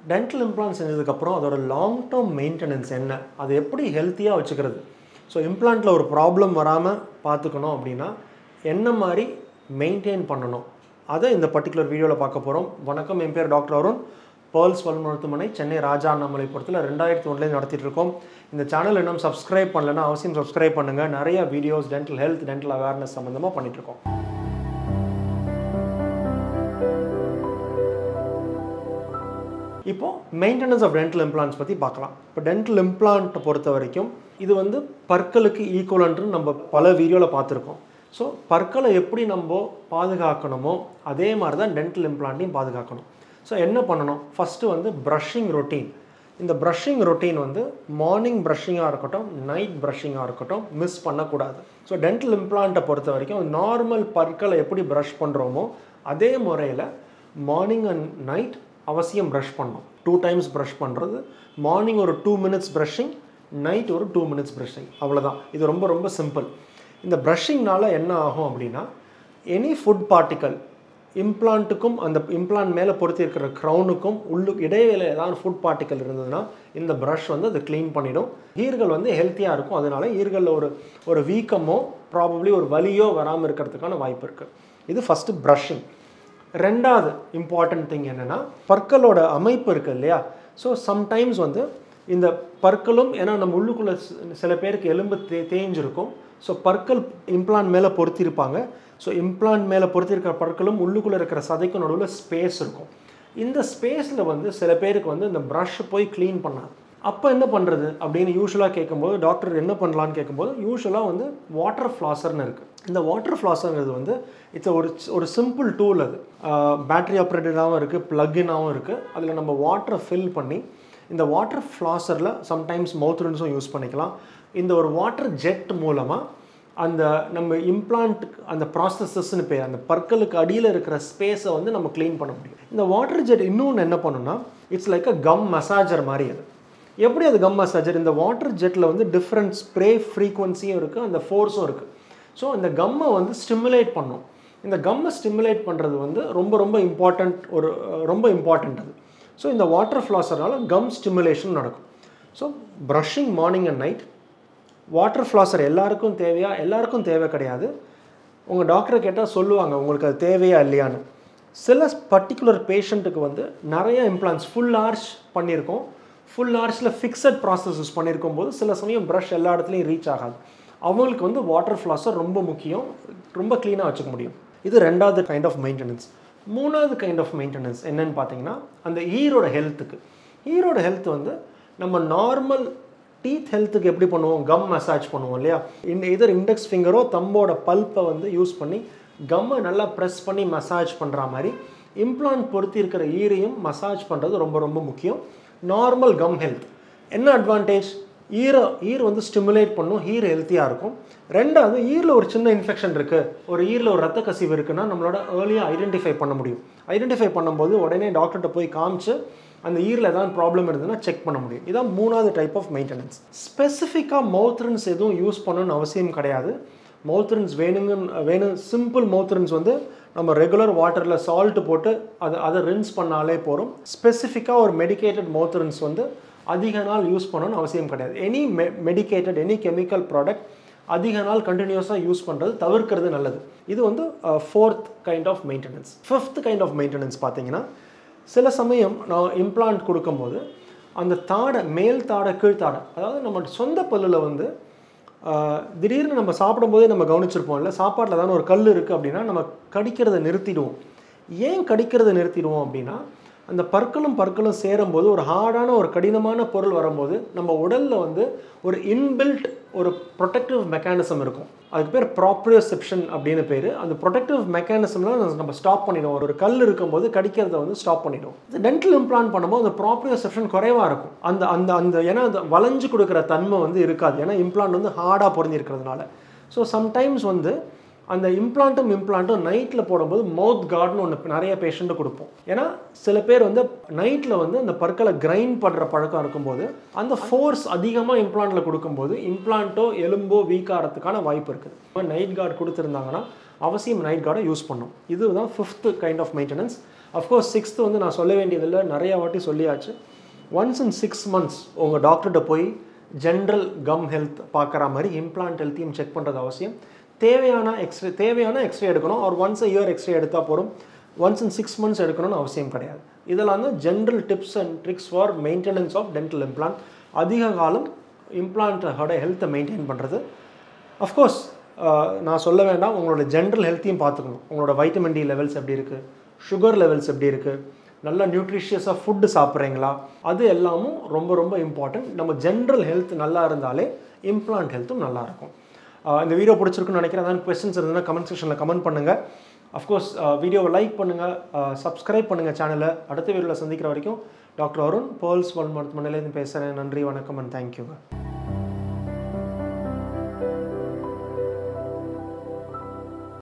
dental implant செஞ்சதுக்கப்புறம் அதோட long term maintenance என்ன அது எப்படி ஹெல்த்தியாக வச்சுக்கிறது ஸோ இம்ப்ளான்ட்டில் ஒரு ப்ராப்ளம் வராமல் பார்த்துக்கணும் அப்படின்னா என்ன மாதிரி மெயின்டைன் பண்ணணும் அதை இந்த பர்டிகுலர் வீடியோவில் பார்க்க போகிறோம் வணக்கம் என் பேர் டாக்டர் அருண் பேர்ல்ஸ் பல் மருத்துவமனை சென்னை ராஜா அண்ணாமலைபுரத்தில் ரெண்டாயிரத்தி ஒன்றுலேருந்து நடத்திட்டு இருக்கோம் இந்த சேனல் இன்னும் சப்ஸ்கிரைப் பண்ணலைன்னா அவசியம் சப்ஸ்கிரைப் பண்ணுங்கள் நிறைய videos dental health dental awareness சம்மந்தமாக பண்ணிகிட்ருக்கோம் இப்போ மெயின்டெனன்ஸ் ஆஃப் டென்டல் இம்ப்ளான்ஸ் பற்றி பார்க்கலாம் இப்போ டென்டல் இம்ப்ளான்ட்டை பொறுத்த வரைக்கும் இது வந்து பற்களுக்கு ஈக்குவலன்ட்னு நம்ம பல வீடியோவில் பார்த்துருக்கோம் ஸோ பற்களை எப்படி நம்ம பாதுகாக்கணுமோ அதே மாதிரி தான் டென்டல் இம்ப்ளான்ட்டையும் பாதுகாக்கணும் ஸோ என்ன பண்ணணும் ஃபஸ்ட்டு வந்து ப்ரஷிங் ரொட்டீன் இந்த ப்ரஷிங் ரொட்டீன் வந்து மார்னிங் ப்ரஷிங்காக இருக்கட்டும் நைட் ப்ரஷிங்காக இருக்கட்டும் மிஸ் பண்ணக்கூடாது ஸோ டென்டல் இம்ப்ளான்ட்டை பொறுத்த வரைக்கும் நார்மல் பற்களை எப்படி ப்ரஷ் பண்ணுறோமோ அதே முறையில் மார்னிங் அண்ட் நைட் அவசியம் ப்ரஷ் பண்ணணும் டூ டைம்ஸ் ப்ரஷ் பண்ணுறது மார்னிங் ஒரு டூ மினிட்ஸ் ப்ரஷிங் நைட் ஒரு டூ மினிட்ஸ் ப்ரஷிங் அவ்வளோதான் இது ரொம்ப ரொம்ப சிம்பிள் இந்த ப்ரஷிங்னால என்ன ஆகும் அப்படின்னா எனி ஃபுட் பார்ட்டிக்கல் இம்ப்ளான்ட்டுக்கும் அந்த இம்ப்ளான்ட் மேலே பொருத்தி இருக்கிற க்ரௌனுக்கும் உள்ளு இடைவேளை ஏதாவது ஃபுட் பார்ட்டிக்கல் இருந்ததுன்னா இந்த ப்ரஷ் வந்து அதை க்ளீன் பண்ணிடும் ஈர்கள் வந்து ஹெல்த்தியாக இருக்கும் அதனால ஈர்களில் ஒரு ஒரு வீக்கமோ ப்ராபப்ளி ஒரு வலியோ வராமல் இருக்கிறதுக்கான வாய்ப்பு இருக்குது இது ஃபஸ்ட்டு ப்ரஷிங் ரெண்டாவது இம்பார்ட்டன்ட் திங் என்னென்னா பற்களோட அமைப்பு இருக்குது இல்லையா ஸோ சம்டைம்ஸ் வந்து இந்த பற்களும் ஏன்னா நம்ம உள்ளுக்குள்ளே சில பேருக்கு எலும்பு தே தேஞ்சிருக்கும் ஸோ பற்கள் இம்ப்ளான்ட் மேலே பொருத்திருப்பாங்க ஸோ இம்ப்ளான்ட் மேலே பொருத்திருக்கிற பற்களும் உள்ளுக்குள்ளே இருக்கிற சதைக்கும் நடுவில் ஸ்பேஸ் இருக்கும் இந்த ஸ்பேஸில் வந்து சில பேருக்கு வந்து இந்த ப்ரஷ் போய் க்ளீன் பண்ணாது அப்போ என்ன பண்ணுறது அப்படின்னு யூஸ்வலாக கேட்கும்போது டாக்டர் என்ன பண்ணலான்னு கேட்கும்போது யூஸ்வலாக வந்து வாட்டர் ஃப்ளாசர்னு இருக்குது இந்த வாட்டர் ஃப்ளாசருங்கிறது வந்து இட்ஸ் ஒரு ஒரு சிம்பிள் டூல் அது பேட்டரி ஆப்ரேட்டடாகவும் இருக்குது ப்ளக்இனாகவும் இருக்குது அதில் நம்ம வாட்டரை ஃபில் பண்ணி இந்த வாட்டர் ஃப்ளாசரில் சம்டைம்ஸ் மவுத் ரின்ஸும் யூஸ் பண்ணிக்கலாம் இந்த ஒரு வாட்டர் ஜெட் மூலமாக அந்த நம்ம இம்ப்ளான்ட் அந்த ப்ராசஸஸ்னு பேர் அந்த பற்களுக்கு அடியில் இருக்கிற ஸ்பேஸை வந்து நம்ம க்ளீன் பண்ண முடியும் இந்த வாட்டர் ஜெட் இன்னொன்று என்ன பண்ணுன்னா it's like a gum massager மாதிரி அது எப்படி அது கம் மசாஜர் இந்த வாட்டர் ஜெட்டில் வந்து டிஃப்ரெண்ட் ஸ்ப்ரே ஃப்ரீக்வன்சியும் இருக்குது அந்த ஃபோர்ஸும் இருக்குது ஸோ இந்த கம்மை வந்து ஸ்டிமுலேட் பண்ணும் இந்த கம்மை ஸ்டிமுலேட் பண்ணுறது வந்து ரொம்ப ரொம்ப இம்பார்ட்டண்ட் ஒரு ரொம்ப இம்பார்ட்டண்ட் அது ஸோ இந்த வாட்டர் ஃப்ளாஸரால் கம் ஸ்டிமுலேஷன் நடக்கும் so brushing morning and night water flosser எல்லாருக்கும் தேவையா எல்லாருக்கும் தேவை கிடையாது உங்கள் டாக்டரை கேட்டால் சொல்லுவாங்க உங்களுக்கு அது தேவையா இல்லையான்னு சில பர்டிகுலர் பேஷண்ட்டுக்கு வந்து நிறைய இம்ப்ளான்ஸ் ஃபுல் ஆர்ச் பண்ணியிருக்கோம் ஃபுல் ஆர்ச்சில் ஃபிக்ஸட் ப்ராசஸஸ் பண்ணியிருக்கும் போது சில சமயம் ப்ரஷ் எல்லா இடத்துலையும் ரீச் ஆகாது அவங்களுக்கு வந்து வாட்டர் ஃப்ளாஸர் ரொம்ப முக்கியம் ரொம்ப க்ளீனாக வச்சுக்க முடியும் இது ரெண்டாவது கைண்ட் ஆஃப் மெயின்டெனன்ஸ் மூணாவது கைண்ட் ஆஃப் மெயின்டெனன்ஸ் என்னன்னு பார்த்தீங்கன்னா அந்த ஈரோட ஹெல்த்துக்கு ஈரோட ஹெல்த் வந்து நம்ம நார்மல் டீத் ஹெல்த்துக்கு எப்படி பண்ணுவோம் கம் மசாஜ் பண்ணுவோம் இல்லையா இந்த இதர் இண்டெக்ஸ் ஃபிங்கரோ தம்போட பல்ப்பை வந்து யூஸ் பண்ணி கம்மை நல்லா ப்ரெஸ் பண்ணி மசாஜ் பண்ணுற மாதிரி இம்ப்ளான்ட் பொருத்தி இருக்கிற ஈரையும் மசாஜ் பண்ணுறது ரொம்ப ரொம்ப முக்கியம் நார்மல் கம் ஹெல்த் என்ன அட்வான்டேஜ் ஈரை ஈர் வந்து ஸ்டிமுலேட் பண்ணும் ஈர் ஹெல்த்தியாக இருக்கும் ரெண்டாவது ஈரில் ஒரு சின்ன இன்ஃபெக்ஷன் இருக்குது ஒரு ஈரில் ஒரு ரத்த கசிவு இருக்குன்னா நம்மளோட ஏர்லியாக ஐடென்டிஃபை பண்ண முடியும் ஐடென்டிஃபை பண்ணும்போது உடனே டாக்டர்கிட்ட போய் காமிச்சு அந்த ஈரில் ஏதாவது ப்ராப்ளம் இருந்ததுன்னா செக் பண்ண முடியும் இதான் மூணாவது டைப் ஆஃப் மெயின்டெனன்ஸ் ஸ்பெசிஃபிக்காக மவுத்ரின்ஸ் எதுவும் யூஸ் பண்ணணும்னு அவசியம் கிடையாது மவுத்ரின்ஸ் வேணுங்கன்னு வேணும் சிம்பிள் மவுத்ரின்ஸ் வந்து நம்ம ரெகுலர் வாட்டரில் சால்ட் போட்டு அதை அதை ரின்ஸ் பண்ணாலே போகிறோம் ஸ்பெசிஃபிக்காக ஒரு மெடிக்கேட்டட் மவுத்ரின்ஸ் வந்து அதிக நாள் யூஸ் பண்ணணும்னு அவசியம் கிடையாது எனி மெ மெடிக்கேட்டட் எனி கெமிக்கல் ப்ராடக்ட் அதிக நாள் கண்டினியூஸாக யூஸ் பண்ணுறது தவிர்க்கிறது நல்லது இது வந்து fourth kind of maintenance fifth kind of maintenance பார்த்தீங்கன்னா சில சமயம் நான் இம்ப்ளான்ட் கொடுக்கும்போது அந்த தாடை மேல் தாடை கீழ்த்தாடை அதாவது நம்ம சொந்த பல்லில் வந்து திடீர்னு நம்ம சாப்பிடும்போதே நம்ம கவனிச்சிருப்போம் இல்லை சாப்பாட்டில் தானே ஒரு கல் இருக்குது அப்படின்னா நம்ம கடிக்கிறத நிறுத்திடுவோம் ஏன் கடிக்கிறத நிறுத்திடுவோம் அப்படின்னா அந்த பற்களும் பற்களும் சேரும்போது ஒரு ஹார்டான ஒரு கடினமான பொருள் வரும்போது நம்ம உடலில் வந்து ஒரு இன்பில்ட் ஒரு ப்ரொடெக்டிவ் மெக்கானிசம் இருக்கும் அதுக்கு பேர் ப்ராப்ரியோசெப்ஷன் அப்படின்னு பேர் அந்த ப்ரொடெக்டிவ் மெக்கானிசம்லாம் நம்ம ஸ்டாப் பண்ணிடுவோம் ஒரு கல் இருக்கும்போது கடிக்கிறத வந்து ஸ்டாப் பண்ணிடுவோம் இந்த டென்டல் இம்ப்ளான்ட் பண்ணும்போது அந்த ப்ராப்ரியோசெப்ஷன் குறைவாக இருக்கும் அந்த அந்த அந்த ஏன்னா அந்த வளைஞ்சு கொடுக்குற தன்மை வந்து இருக்காது ஏன்னா இம்ப்ளான்ட் வந்து ஹார்டாக பொருந்திருக்கிறதுனால ஸோ சம்டைம்ஸ் வந்து அந்த இம்ப்ளான்ட்டும் இம்ப்ளான்ட்டும் நைட்டில் போடும்போது மவுத் கார்டுன்னு ஒன்று நிறைய பேஷண்ட்டு கொடுப்போம் ஏன்னா சில பேர் வந்து நைட்டில் வந்து அந்த பற்களை கிரைண்ட் பண்ணுற பழக்கம் இருக்கும்போது அந்த ஃபோர்ஸ் அதிகமாக இம்ப்ளான்ட்டில் கொடுக்கும்போது இம்ப்ளான்ட்டோ எலும்போ வீக் ஆகிறதுக்கான வாய்ப்பு இருக்குது நைட் கார்டு கொடுத்துருந்தாங்கன்னா அவசியம் நைட் கார்டை யூஸ் பண்ணும் இதுதான் fifth kind of maintenance of course sixth வந்து நான் சொல்ல வேண்டியதில்லை நிறைய வாட்டி சொல்லியாச்சு ஒன்ஸ் இன் சிக்ஸ் மந்த்ஸ் உங்கள் டாக்டர்கிட்ட போய் ஜென்ரல் கம் ஹெல்த் பார்க்குற மாதிரி இம்ப்ளான்ட் ஹெல்த்தையும் செக் பண்ணுறது அவசியம் தேவையான எக்ஸ்ரே தேவையான எக்ஸ்ரே எடுக்கணும் ஒரு ஒன்ஸ் அ இயர் எக்ஸ்ரே எடுத்தால் போதும் ஒன்ஸ் இன் சிக்ஸ் மந்த்ஸ் எடுக்கணும்னு அவசியம் கிடையாது இதெல்லாம் தான் general tips and tricks for maintenance of dental implant அதிக காலம் இம்ப்ளான்ட்டோட ஹெல்த்தை மெயின்டைன் பண்ணுறது அஃப்கோர்ஸ் நான் சொல்ல வேண்டாம் உங்களோட ஜென்ரல் ஹெல்த்தையும் பார்த்துக்கணும் உங்களோட வைட்டமின் டி லெவல்ஸ் எப்படி இருக்குது சுகர் லெவல்ஸ் எப்படி இருக்குது நல்ல நியூட்ரிஷியஸாக ஃபுட்டு சாப்பிட்றீங்களா அது எல்லாமும் ரொம்ப ரொம்ப இம்பார்ட்டன்ட் நம்ம ஜென்ரல் ஹெல்த் நல்லா இருந்தாலே இம்ப்ளான்ட் ஹெல்த்தும் நல்லா இருக்கும் ஆஹ் இந்த வீடியோ பிடிச்சிருக்குன்னு நினைக்கிறேன் அதான் கொஸ்டின்ஸ் இருந்ததுன்னா கமெண்ட் செக்ஷனில் கமெண்ட் பண்ணுங்கள் அஃப்கோர்ஸ் வீடியோவை லைக் பண்ணுங்கள் சப்ஸ்கிரைப் பண்ணுங்கள் சேனலை அடுத்த வீடியோவில் சந்திக்கிற வரைக்கும் டாக்டர் அருண் பேர்ல்ஸ் வல் மருத்துவமனையிலேருந்து பேசுகிறேன் நன்றி வணக்கம் அண்ட் தேங்க்யூங்க